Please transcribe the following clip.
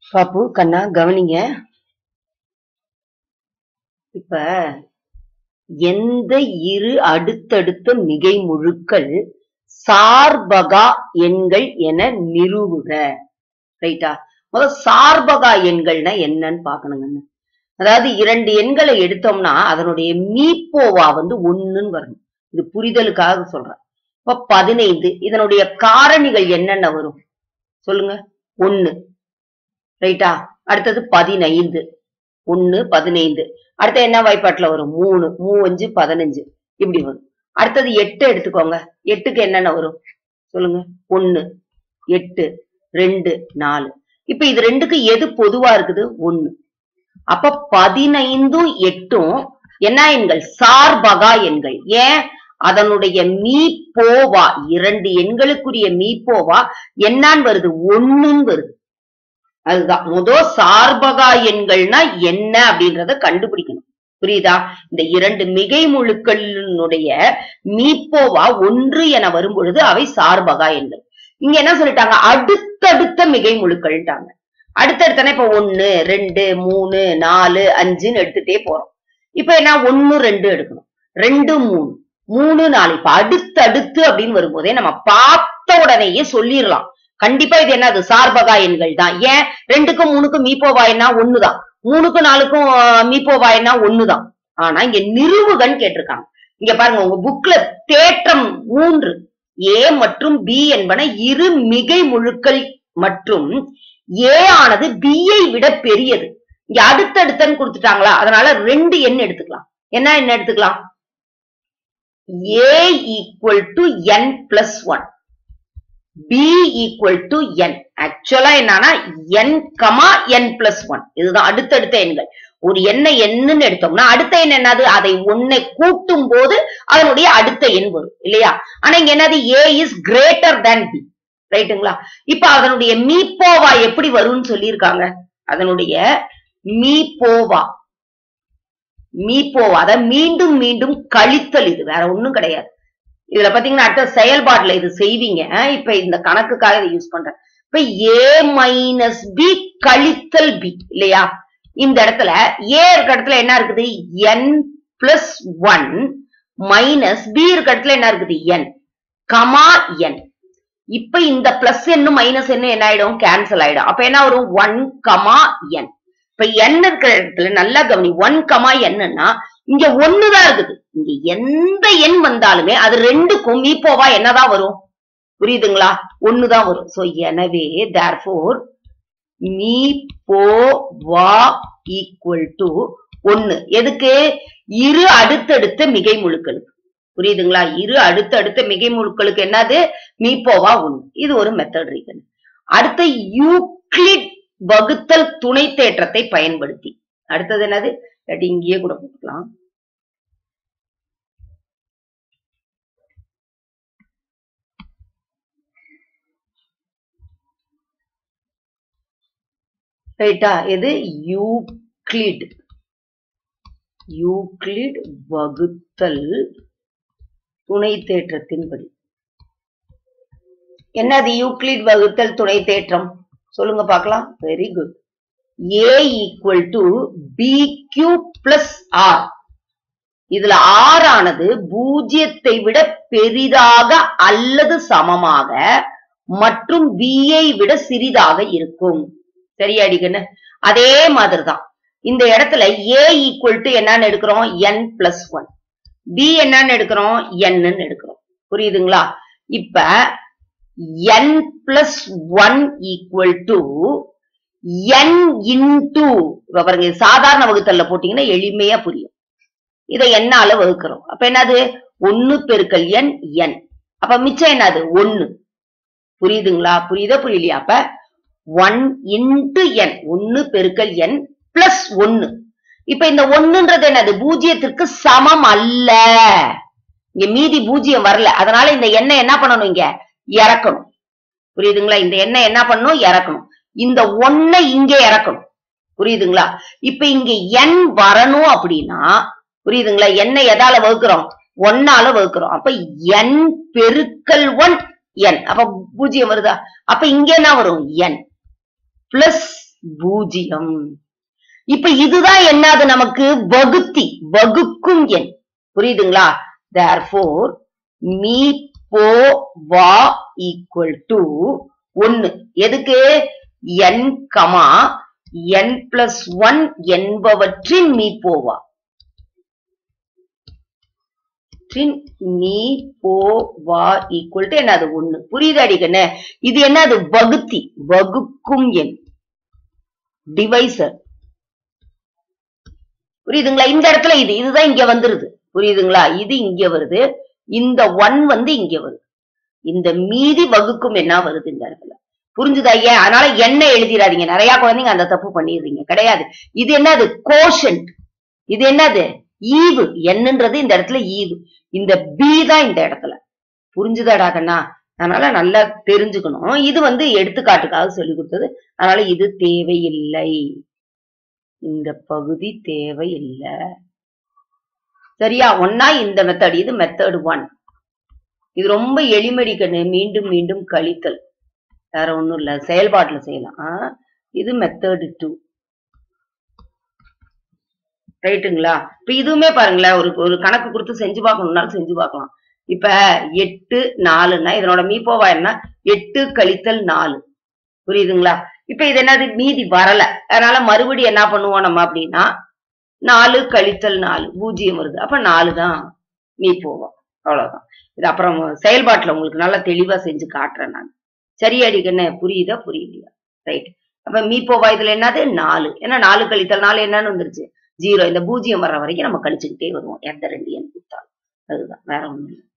பாப்பு கண்ணா கவனிங்க இப்ப எந்த இரு அடுத்தடுத்த மிகை முழுக்கள் சார்பகா எண்கள் என நிறுவுக ரைட்டா முதல்ல சார்பகா எண்கள்னா என்னன்னு பாக்கணுங்க அதாவது இரண்டு எண்களை எடுத்தோம்னா அதனுடைய மீப்போவா வந்து ஒண்ணுன்னு வரணும் இது புரிதலுக்காக சொல்றேன் இப்ப பதினைந்து இதனுடைய காரணிகள் என்னென்ன வரும் சொல்லுங்க ஒண்ணு ரைட்டா அடுத்தது பதினைந்து ஒண்ணு பதினைந்து அடுத்து என்ன வாய்ப்பாட்டுல வரும் மூணு மூவஞ்சு பதினஞ்சு இப்படி வரும் அடுத்தது எட்டு எடுத்துக்கோங்க எட்டுக்கு என்னென்ன வரும் சொல்லுங்க ஒண்ணு எட்டு ரெண்டு நாலு இப்ப இது ரெண்டுக்கு எது பொதுவா இருக்குது ஒண்ணு அப்ப பதினைந்தும் எட்டும் என்ன எண்கள் சார்பகா எண்கள் ஏன் அதனுடைய மீப்போவா இரண்டு எண்களுக்குரிய மீப்போவா என்னான்னு வருது ஒண்ணுன்னு வருது அதுதான் முதல் சார்பகா எண்கள்னா என்ன அப்படின்றத கண்டுபிடிக்கணும் புரியுதா இந்த இரண்டு மிகை முழுக்களினுடைய மீப்போவா ஒன்று என வரும் பொழுது அவை சார்பகா எண்கள் இங்க என்ன சொல்லிட்டாங்க அடுத்தடுத்த மிகை முழுக்கள்ட்டாங்க அடுத்தடுத்தன இப்ப ஒண்ணு ரெண்டு மூணு நாலு அஞ்சுன்னு எடுத்துட்டே போறோம் இப்ப என்ன ஒண்ணு ரெண்டு எடுக்கணும் ரெண்டு மூணு மூணு நாலு இப்ப அடுத்தடுத்து அப்படின்னு வரும்போதே நம்ம பார்த்த உடனேயே சொல்லிடலாம் கண்டிப்பா இது என்ன அது சார்பகா எண்கள் தான் ஏன் ரெண்டுக்கும் மூணுக்கும் மீப்போவா என்ன ஒண்ணுதான் மூணுக்கும் நாலுக்கும் ஆஹ், மீப்போவா என்ன ஒண்ணுதான் ஆனா இங்க நிறுவுகன்னு கேட்டிருக்காங்க இங்க பாருங்க உங்க புக்ல தேற்றம் மூன்று ஏ மற்றும் பி என்பன இரு மிகை முழுக்கள் மற்றும் ஏ ஆனது B ஐ விட பெரியது இங்க அடுத்தடுத்தன்னு கொடுத்துட்டாங்களா அதனால ரெண்டு எண் எடுத்துக்கலாம் என்ன எண் எடுத்துக்கலாம் A equal to N plus one B equal to N ஆக்சுவலா என்னன்னா N comma N plus one இதுதான் அடுத்தடுத்த எண்கள் ஒரு எண்ணை என்னன்னு எடுத்தோம்னா அடுத்த எண் என்னது அதை ஒன்னை கூட்டும் போது அதனுடைய அடுத்த எண் வரும் இல்லையா ஆனா இங்க என்னது A is greater than B ரைட்டுங்களா இப்ப அதனுடைய மீப்போவா எப்படி வரும்னு சொல்லியிருக்காங்க அதனுடைய மீப்போவா மீப்போவா அத மீண்டும் மீண்டும் கழித்தல் இது வேற ஒண்ணும் கிடையாது இதுல பாத்தீங்கன்னா அடுத்த செயல்பாட்டுல இது செய்வீங்க இப்ப இந்த கணக்குக்காக இதை யூஸ் பண்றேன் இப்ப ஏ மைனஸ் பி கழித்தல் பி இல்லையா இந்த இடத்துல ஏ இருக்க இடத்துல என்ன இருக்குது N plus one minus B இருக்க இடத்துல என்ன இருக்குது என் கமா என் இப்ப இந்த பிளஸ் என்னும் மைனஸ் என்ன என்ன ஆயிடும் கேன்சல் ஆயிடும் அப்ப என்ன வரும் ஒன் கமா என் இப்ப என் இருக்கிற இடத்துல நல்லா கவனி ஒன் கமா என்னன்னா இங்க ஒண்ணுதான் இருக்குது இங்க எந்த எண் வந்தாலுமே அது ரெண்டுக்கும் மீப்போவா என்னதான் வரும் புரியுதுங்களா ஒண்ணுதான் வரும் சோ எனவே தேர்ஃபோர் மீ போ வா ஈக்குவல் டு ஒண்ணு எதுக்கு இரு அடுத்தடுத்த மிகை முழுக்களுக்கு புரியுதுங்களா இரு அடுத்தடுத்த மிகை முழுக்களுக்கு என்னது மீப்போவா ஒண்ணு இது ஒரு மெத்தட் ரீசன் அடுத்த யூக்ளிட் வகுத்தல் துணை தேற்றத்தை பயன்படுத்தி அடுத்தது என்னது இல்லாட்டி இங்கேயே கூட போட்டுக்கலாம் ரைட்டா இது யூக்ளிட் யூக்ளிட் வகுத்தல் துணை தேற்றத்தின்படி என்னது யூக்ளிட் வகுத்தல் துணை தேற்றம் சொல்லுங்க பார்க்கலாம் very good A equal to B Q plus R இதுல ஆர் ஆனது பூஜ்ஜியத்தை விட பெரிதாக அல்லது சமமாக மற்றும் b ஐ விட சிறிதாக இருக்கும் சரியாடிக்கன்னு அதே மாதிரிதான் இந்த இடத்துல ஏ ஈக்குவல் டு என்னன்னு எடுக்கிறோம் n பிளஸ் ஒன் பி என்னன்னு எடுக்கிறோம் n எடுக்கிறோம் புரியுதுங்களா இப்ப n plus one equal to n into பாருங்க இது சாதாரண வகுத்தல்ல போட்டீங்கன்னா எளிமையா புரியும் இதை என்னால வகுக்கிறோம் அப்ப என்னது ஒன்னு பெருக்கல் n n அப்ப மிச்சம் என்னது ஒன்னு புரியுதுங்களா புரியுதா புரியலையா அப்ப ஒன் இன்டு என் ஒன்னு பெருக்கல் என் பிளஸ் ஒன்னு இப்ப இந்த ஒண்ணுன்றது என்னது பூஜ்ஜியத்திற்கு சமம் அல்ல இங்க மீதி பூஜ்ஜியம் வரல அதனால இந்த எண்ணெய் என்ன பண்ணணும் இங்க இறக்கணும் புரியுதுங்களா இந்த எண்ணெய் என்ன பண்ணணும் இறக்கணும் இந்த ஒன்னை இங்க இறக்கணும் புரியுதுங்களா இப்ப இங்க என் வரணும் அப்படின்னா புரியுதுங்களா என்ன எதால வகுக்கிறோம் ஒன்னால வகுக்கிறோம் அப்ப என் பெருக்கல் ஒன் என் அப்ப பூஜ்ஜியம் வருதா அப்ப இங்க என்ன வரும் என் பிளஸ் பூஜ்ஜியம் இப்ப இதுதான் என்னது நமக்கு வகுத்தி வகுக்கும் எண் புரியுதுங்களா therefore மீ போ வா ஈக்குவல் டு ஒன்னு எதுக்கு n comma n plus one என்பவற்றின் மீ போவா இவற்றின் மீ போ வா ஈக்குவல் டு என்னது ஒண்ணு புரியுது அடிக்கண்ணே இது என்னது வகுத்தி வகுக்கும் எண் டிவைசர் புரியுதுங்களா இந்த இடத்துல இது இதுதான் இங்க வந்துருது புரியுதுங்களா இது இங்க வருது இந்த ஒன் வந்து இங்க வருது இந்த மீதி வகுக்கும் என்ன வருது இந்த இடத்துல புரிஞ்சுதா ஐயா அதனால என்ன எழுதிடாதீங்க நிறைய குழந்தைங்க அந்த தப்பு பண்ணிடுறீங்க கிடையாது இது என்னது கோஷன்ட் இது என்னது ஈவு என்னன்றது இந்த இடத்துல ஈவு இந்த பி தான் இந்த இடத்துல புரிஞ்சுதாடா கண்ணா அதனால நல்லா தெரிஞ்சுக்கணும் இது வந்து எடுத்துக்காட்டுக்காக சொல்லி கொடுத்தது அதனால இது தேவையில்லை இந்த பகுதி தேவையில்லை சரியா ஒன்னா இந்த மெத்தட் இது மெத்தட் ஒன் இது ரொம்ப எளிமடி கண்ணு மீண்டும் மீண்டும் கழித்தல் வேற ஒண்ணும் இல்ல செயல்பாட்டுல செய்யலாம் ஆ, இது மெத்தட் டூ ரைட்டுங்களா இப்ப இதுவுமே பாருங்களேன் ஒரு ஒரு கணக்கு கொடுத்து செஞ்சு பார்க்கணும்னாலும் செஞ்சு பார்க்கலாம் இப்ப எட்டு நாலுன்னா இதனோட மீப்போவா என்ன எட்டு கழித்தல் நாலு புரியுதுங்களா இப்ப இது என்னது மீதி வரல அதனால மறுபடியும் என்ன பண்ணுவோம் நம்ம அப்படின்னா நாலு கழித்தல் நாலு பூஜ்ஜியம் வருது அப்ப நாலு தான் மீ போவோம் அவ்வளவுதான் இது அப்புறம் செயல்பாட்டுல உங்களுக்கு நல்லா தெளிவா செஞ்சு காட்டுறேன் நான் சரியாடி கண்ணு புரியுதா புரியலையா ரைட் அப்ப மீ போவா இதுல என்னது நாலு ஏன்னா நாலு கழித்தல் நாலு என்னன்னு வந்துருச்சு ஜீரோ இந்த பூஜ்ஜியம் வர்ற வரைக்கும் நம்ம கழிச்சுக்கிட்டே வருவோம் எந்த ரெண்டு எண் கொடுத்தாலும் அதுதான் வேற ஒண்ணும் இல்லை